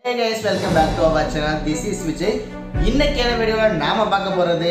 hey guys welcome back to our channel this is Vijay இன்னைக்கான வீடியோவில் நாம பார்க்க போறது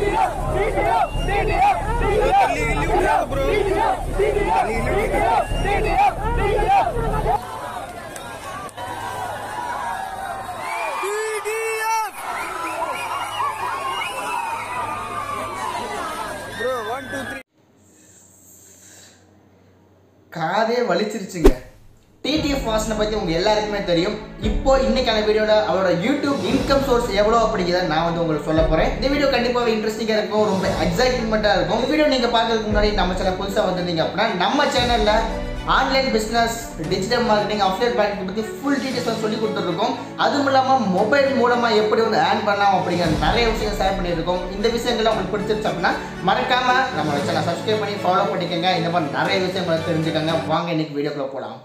காதே வலிச்சிருச்சுங்க டிடிஎஃப் வாசனை பற்றி உங்க எல்லாருக்குமே தெரியும் இப்போ இன்னைக்கான வீடியோட அவரோட யூடியூப் இன்கம் சோர்ஸ் எவ்வளோ அப்படிங்கிறத நான் வந்து உங்களுக்கு சொல்ல போறேன் இந்த வீடியோ கண்டிப்பாக இன்ட்ரெஸ்டிங்காக இருக்கும் ரொம்ப எக்ஸைட்மெண்ட்டாக இருக்கும் இந்த வீடியோ நீங்கள் பார்க்கறதுக்கு முன்னாடி நம்ம சேனல் புதுசாக வந்திருந்தீங்க அப்படின்னா நம்ம சேனலில் online business digital marketing affiliate marketing பற்றி ஃபுல் டீட்டெயில்ஸ் சொல்லி கொடுத்துருக்கோம் அதுவும் இல்லாமல் மொபைல் மூலமாக எப்படி வந்து ஏர்ன் பண்ணலாம் அப்படிங்கிற நிறைய விஷயங்கள் ஷேர் பண்ணியிருக்கோம் இந்த விஷயங்கள்லாம் உங்களுக்கு பிடிச்சிருச்சு அப்படின்னா மறக்காம நம்ம சேனல் சப்ஸ்கிரைப் பண்ணி ஃபாலோ பண்ணிக்கோங்க இந்த மாதிரி நிறைய விஷயங்களை தெரிஞ்சுக்கோங்க வாங்க இன்னைக்கு வீடியோக்குள்ள போகலாம்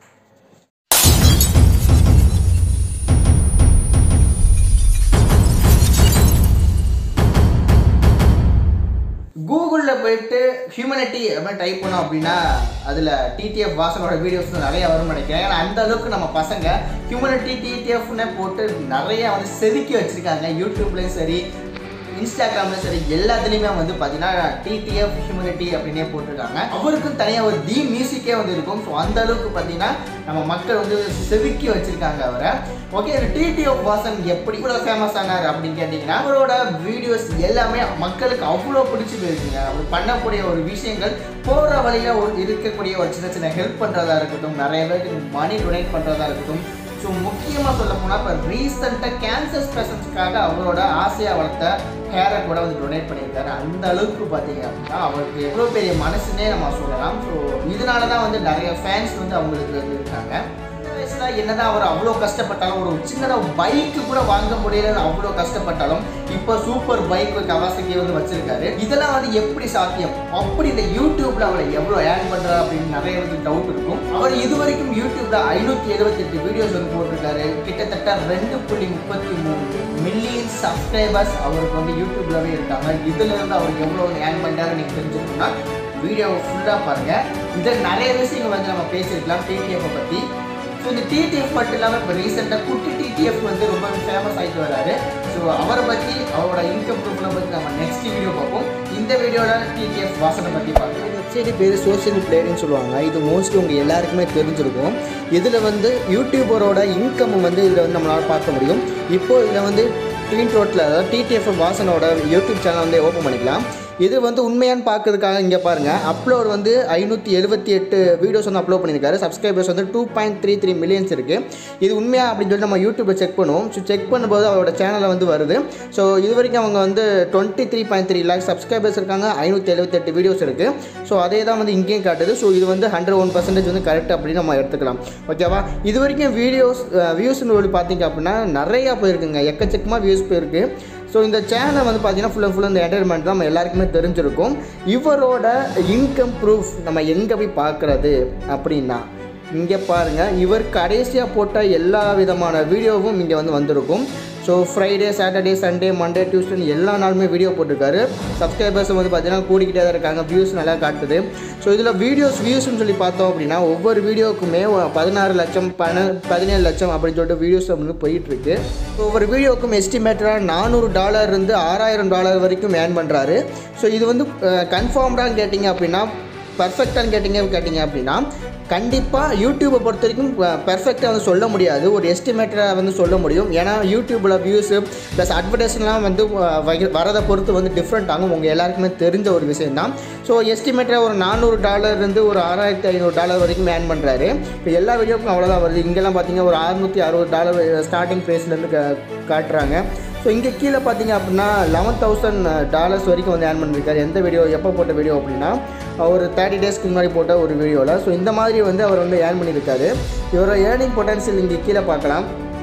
கூகுளில் போயிட்டு ஹியூமனிட்டி அப்படின்னு டைப் பண்ணோம் அப்படின்னா அதில் டிடிஎஃப் வாசனோட வீடியோஸ் நிறைய வரும்னு நினைக்கிறேன் ஏன்னா அந்த அளவுக்கு நம்ம பசங்க ஹியூமனிட்டி டிடிஎஃப்னு போட்டு நிறைய வந்து செதுக்கி வச்சுருக்காங்க யூடியூப்லேயும் சரி இன்ஸ்டாகிராம்ல சரி எல்லாத்துலேயுமே வந்து பார்த்தீங்கன்னா டிடிஎஃப் ஹியூமனிட்டி அப்படின்னே போட்டிருக்காங்க அவருக்கும் தனியாக ஒரு தி மியூசிக்கே வந்து இருக்கும் ஸோ அந்த அளவுக்கு பார்த்தீங்கன்னா நம்ம மக்கள் வந்து செதுக்கி வச்சிருக்காங்க அவரை ஓகே டிடிஎஃப் வாசன் எப்படி இவ்வளோ ஃபேமஸ் ஆனார் அப்படின்னு கேட்டிங்கன்னா அவரோட வீடியோஸ் எல்லாமே மக்களுக்கு அவ்வளோ பிடிச்சி போயிருக்குங்க அவர் பண்ணக்கூடிய ஒரு விஷயங்கள் போகிற வழியில் ஒரு இருக்கக்கூடிய ஒரு சின்ன சின்ன ஹெல்ப் பண்ணுறதா இருக்கட்டும் நிறைய பேருக்கு மணி டொனேட் பண்ணுறதா இருக்கட்டும் ஸோ முக்கியமாக சொல்ல போனால் இப்போ ரீசெண்டாக கேன்சர் பேஷண்ட்ஸ்க்காக அவரோட ஆசையாக வளர்த்த ஹேரை கூட வந்து டொனேட் பண்ணியிருக்காரு அந்த அளவுக்கு பார்த்தீங்க அப்படின்னா அவருக்கு எவ்வளோ பெரிய மனசுன்னே நம்ம சொல்லலாம் ஸோ இதனால தான் வந்து நிறைய ஃபேன்ஸ் வந்து அவங்களுக்கு வந்து இருக்காங்க இந்த வயசுல என்னதான் அவர் அவ்வளோ கஷ்டப்பட்டாலும் ஒரு சின்னதாக பைக்கு கூட வாங்க முடியலன்னு அவ்வளோ கஷ்டப்பட்டாலும் இப்போ சூப்பர் பைக் கவாசகி வந்து வச்சிருக்காரு இதெல்லாம் வந்து எப்படி சாத்தியம் அப்படி இந்த யூடியூப்ல அவரை எவ்வளோ ஏர்ன் பண்றாரு அப்படின்னு நிறைய வந்து டவுட் இருக்கும் அவர் இது வரைக்கும் யூடியூப்ல ஐநூத்தி எழுபத்தி எட்டு வீடியோஸ் வந்து போட்டிருக்காரு கிட்டத்தட்ட ரெண்டு புள்ளி முப்பத்தி மூணு மில்லியன் சப்ஸ்கிரைபர்ஸ் அவருக்கு வந்து யூடியூப்லவே இருக்காங்க இதுல இருந்து அவர் எவ்வளோ வந்து ஏர்ன் பண்றாரு நீங்க தெரிஞ்சுக்கணும்னா வீடியோவை ஃபுல்லாக பாருங்க இதில் நிறைய விஷயங்கள் வந்து நம்ம பேசியிருக்கலாம் டிடிஎஃப் பற்றி ஸோ இந்த டிடிஎஃப் மட்டும் இல்லாமல் இப்போ ரீசெண்டாக குட்டி டிடிஎஃப் வந்து ரொம்ப ஃபேமஸ் ஆகிட்டு வராரு ஸோ அவரை பற்றி அவரோட இன்கம் ப்ரூஃப்லாம் பற்றி நம்ம நெக்ஸ்ட் வீடியோ பார்ப்போம் இந்த வீடியோவில் டிடிஎஃப் வாசனை பற்றி பார்க்கலாம் வெப்சைட் பேர் சோஷியல் பிளேயர்னு சொல்லுவாங்க இது மோஸ்ட்லி உங்கள் எல்லாருக்குமே தெரிஞ்சிருக்கும் இதில் வந்து யூடியூபரோட இன்கம் வந்து இதில் வந்து நம்மளால் பார்க்க முடியும் இப்போது இதில் வந்து ட்வீன் ரோட்டில் அதாவது டிடிஎஃப் வாசனோட யூடியூப் சேனல் வந்து ஓப்பன் பண்ணிக்கலாம் இது வந்து உண்மையான்னு பார்க்கறதுக்காக இங்கே பாருங்கள் அப்லோட் வந்து ஐநூற்றி எழுபத்தி எட்டு வீடியோஸ் வந்து அப்லோட் பண்ணியிருக்காரு சப்ஸ்கிரைபர்ஸ் வந்து two point three three millions இருக்குது இது உண்மையா அப்படின்னு சொல்லி நம்ம யூடியூப்பில் செக் பண்ணுவோம் ஸோ செக் பண்ணும்போது அவரோட சேனலில் வந்து வருது ஸோ இது வரைக்கும் அவங்க வந்து twenty three point three lakhs subscribers இருக்காங்க ஐநூற்றி எழுபத்தெட்டு வீடியோஸ் இருக்குது ஸோ அதே தான் வந்து இங்கேயும் காட்டுது ஸோ இது வந்து ஹண்ட்ரட் ஒன் பர்சன்டேஜ் வந்து கரெக்ட் அப்படின்னு நம்ம எடுத்துக்கலாம் ஓகேவா இது வரைக்கும் வீடியோஸ் வியூஸ்னு சொல்லி பார்த்தீங்க அப்படின்னா நிறையா போயிருக்குங்க எக்கச்சக்கமாக வியூஸ் போயிருக்கு ஸோ இந்த சேனல் வந்து பார்த்தீங்கன்னா ஃபுல் அண்ட் ஃபுல் இந்த என்டர்டைன்மெண்ட் தான் நம்ம எல்லாருக்குமே தெரிஞ்சிருக்கும் இவரோட இன்கம் ப்ரூஃப் நம்ம எங்கே போய் பார்க்குறது அப்படின்னா இங்கே பாருங்கள் இவர் கடைசியாக போட்ட எல்லா விதமான வீடியோவும் இங்கே வந்து வந்திருக்கும் so Friday Saturday Sunday Monday Tuesday எல்லா நாளுமே வீடியோ போட்டிருக்காரு சப்ஸ்கிரைபர்ஸ் வந்து பார்த்தீங்கன்னா கூடிக்கிட்டே தான் இருக்காங்க வியூஸ் நல்லா காட்டுது ஸோ இதில் வீடியோஸ் வியூஸ்னு சொல்லி பார்த்தோம் அப்படின்னா ஒவ்வொரு வீடியோக்குமே பதினாறு லட்சம் பன பதினேழு லட்சம் அப்படின்னு சொல்லிட்டு வீடியோஸ் வந்து போயிட்டுருக்கு ஒவ்வொரு வீடியோக்கும் எஸ்டிமேட்டராக நானூறு டாலர் இருந்து ஆறாயிரம் டாலர் வரைக்கும் ஏர்ன் பண்ணுறாரு ஸோ இது வந்து கன்ஃபார்ம்டான்னு கேட்டிங்க அப்படின்னா பர்ஃபெக்டான்னு கேட்டிங்க கேட்டிங்க அப்படின்னா கண்டிப்பாக யூடியூப்பை பொறுத்த வரைக்கும் பெர்ஃபெக்டாக வந்து சொல்ல முடியாது ஒரு எஸ்டிமேட்டராக வந்து சொல்ல முடியும் ஏன்னா யூடியூப்பில் வியூஸு ப்ளஸ் அட்வர்டைஸ்லாம் வந்து அஹ், வகை- வரதை பொறுத்து வந்து டிஃப்ரெண்ட் ஆகும் உங்கள் எல்லாருக்குமே தெரிஞ்ச ஒரு விஷயம் தான் ஸோ எஸ்டிமேட்டராக ஒரு நானூறு டாலர் இருந்து ஒரு ஆறாயிரத்தி ஐநூறு டாலர் வரைக்கும் ஏர்ன் பண்ணுறாரு இப்போ எல்லா வீடியோக்கும் அவ்வளோதான் வருது இங்கெல்லாம் பார்த்தீங்கன்னா ஒரு அறுநூற்றி அறுபது டாலர் ஸ்டார்டிங் ப்ரைஸ்லேருந்து கா காட்டுறாங்க ஸோ இங்கே கீழே பார்த்தீங்க அப்படின்னா லெவன் தௌசண்ட் டாலர்ஸ் வரைக்கும் வந்து ஏர்ன் பண்ணியிருக்காரு எந்த வீடியோ எப்போ போட்ட வீடியோ அப்படின்னா ஒரு தேர்ட்டி டேஸ்க்கு முன்னாடி போட்ட ஒரு வீடியோவில் ஸோ இந்த மாதிரி வந்து அவர் வந்து ஏர்ன் பண்ணியிருக்காரு இவரோட ஏர்னிங் பொட்டன்ஷியல் இங்கே கீழே பார்க்கலாம்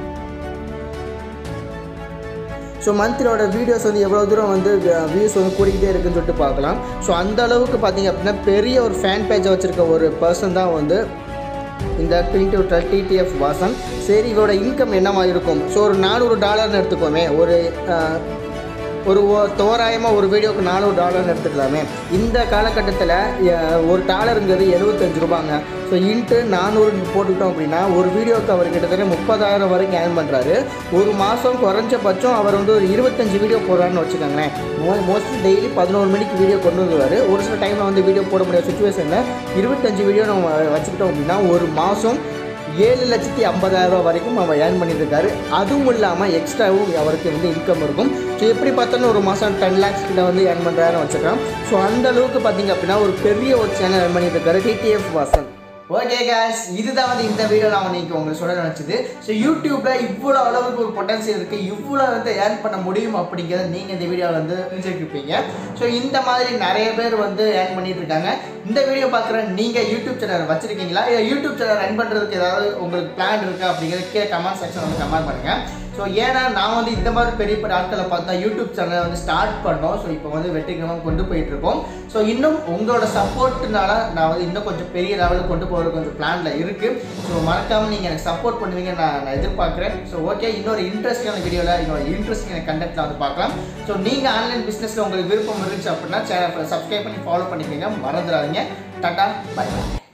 ஸோ மந்த்லியோட வீடியோஸ் வந்து எவ்வளோ தூரம் வந்து வியூஸ் வந்து கூடிக்கிட்டே இருக்குன்னு சொல்லிட்டு பார்க்கலாம் ஸோ அந்த அளவுக்கு பார்த்தீங்க அப்படின்னா பெரிய ஒரு ஃபேன் பேஜை வச்சுருக்க ஒரு பர்சன் தான் வந்து இந்த டுவெண்ட்டி டுவெல் டிடிஎஃப் வாசன் சரி இவரோட இன்கம் என்னவா இருக்கும் ஸோ ஒரு நானூறு டாலர்னு எடுத்துக்கோமே ஒரு ஒரு ஓ- தோராயமா ஒரு வீடியோக்கு நானூறு டாலர்னு எடுத்துக்கலாமே இந்த காலகட்டத்தில் ஒரு டாலருங்கிறது எழுபத்தஞ்சு ரூபாங்க ஸோ இன்ட்டு நானூறு போட்டுக்கிட்டோம் அப்படின்னா ஒரு வீடியோக்கு அவர் கிட்டத்தட்ட முப்பதாயிரம் வரைக்கும் ஏர்ன் பண்ணுறாரு ஒரு மாதம் குறைஞ்சபட்சம் அவர் வந்து ஒரு இருபத்தஞ்சு வீடியோ போடுறாருன்னு வச்சுக்கோங்களேன் மோ மோஸ்ட்லி டெய்லி பதினோரு மணிக்கு வீடியோ கொண்டு வந்துருவார் ஒரு சில டைமில் வந்து வீடியோ போட முடியாத சுச்சுவேஷனில் இருபத்தஞ்சு வீடியோ நம்ம வச்சுக்கிட்டோம் அப்படின்னா ஒரு மாதம் ஏழு லட்சத்தி ஐம்பதாயிரம் ரூபா வரைக்கும் அவர் ஏர்ன் பண்ணிட்டு இருக்காரு அதுவும் இல்லாமல் எக்ஸ்ட்ராவும் அவருக்கு வந்து இன்கம் இருக்கும் ஸோ எப்படி பார்த்தாலும் ஒரு மாதம் டென் லேக்ஸ் கிட்ட வந்து ஏர்ன் பண்ணுறாருன்னு வச்சுக்கலாம் ஸோ அந்த அளவுக்கு பார்த்தீங்க அப்படின்னா ஒரு பெரிய ஒரு சேனல் ஏர்ன் பண்ணிட்டு இருக்காரு டிடிஎஃப் வாசன் ஓகே guys இதுதான் வந்து இந்த வீடியோ நான் இன்னைக்கு உங்களுக்கு சொல்ல நினச்சது ஸோ யூடியூப்ல இவ்வளோ அளவுக்கு ஒரு பொட்டன்சியல் இருக்குது இவ்வளோ வந்து ஏர்ன் பண்ண முடியும் அப்படிங்கிறத நீங்கள் இந்த வீடியோவில் வந்து தெரிஞ்சுக்கிருப்பீங்க ஸோ இந்த மாதிரி நிறைய பேர் வந்து ஏர்ன் பண்ணிட்டு இருக்காங்க இந்த வீடியோ பார்க்குற நீங்கள் யூடியூப் சேனல் வச்சிருக்கீங்களா இல்லை யூடியூப் சேனல் ரன் பண்ணுறதுக்கு ஏதாவது உங்களுக்கு பிளான் இருக்கா அப்படிங்கிறத கீழே கமெண்ட் செக்ஷன் வந்து கமெண்ட் பண்ணுங்கள் ஸோ ஏன்னா நான் வந்து இந்த மாதிரி பெரிய பெரிய ஆட்களை பார்த்தா யூடியூப் சேனலை வந்து ஸ்டார்ட் பண்ணோம் ஸோ இப்போ வந்து வெற்றிகரமாக கொண்டு போயிட்டு இருக்கோம் ஸோ இன்னும் உங்களோட சப்போர்ட்னால நான் வந்து இன்னும் கொஞ்சம் பெரிய லெவலுக்கு கொண்டு போகிறது கொஞ்சம் பிளானில் இருக்குது ஸோ மறக்காமல் நீங்கள் எனக்கு சப்போர்ட் பண்ணுவீங்க நான் நான் எதிர்பார்க்குறேன் ஸோ ஓகே இன்னொரு இன்ட்ரெஸ்டிங்கான வீடியோவில் இன்னொரு இன்ட்ரெஸ்டிங்கான கண்டென்ட்டில் வந்து பார்க்கலாம் ஸோ நீங்கள் ஆன்லைன் பிஸ்னஸில் உங்களுக்கு விருப்பம் இருந்துச்சு அப்படின்னா சேனல் சப்ஸ்கிரைப் பண்ணி ஃபாலோ பண்ணிக்கோங்க மறந்துடாதீங்க டாட்டா பை